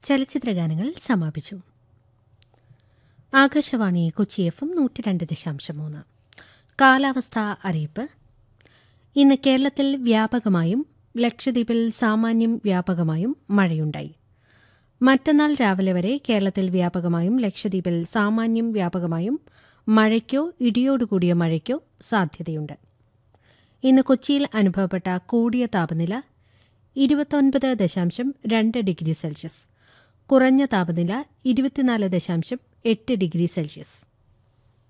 ചലച്ചിത്രഗാനങ്ങൾ സമാപിച്ചു Akashvani Kochi F M നൂറ്റി രണ്ട് ദശാംശം മൂന്ന് കാലാവസ്ഥ അറിയിപ്പ് ഇന്ന് കേരളത്തിൽ വ്യാപകമായും ലക്ഷദ്വീപിൽ സാമാന്യം വ്യാപകമായും മഴയുണ്ടായി മറ്റന്നാൾ രാവിലെ വരെ കേരളത്തിൽ വ്യാപകമായും ലക്ഷദ്വീപിൽ സാമാന്യം വ്യാപകമായും മഴയ്ക്കോ ഇടിയോടുകൂടിയ മഴയ്ക്കോ സാധ്യതയുണ്ട് ഇന്ന് കൊച്ചിയിൽ അനുഭവപ്പെട്ട കൂടിയ താപനില ഇരുപത്തൊൻപത് ദശാംശം രണ്ട് ഡിഗ്രി സെൽഷ്യസ് കുറഞ്ഞ താപനില ഇരുപത്തിനാല് ദശാംശം എട്ട് ഡിഗ്രി സെൽഷ്യസ്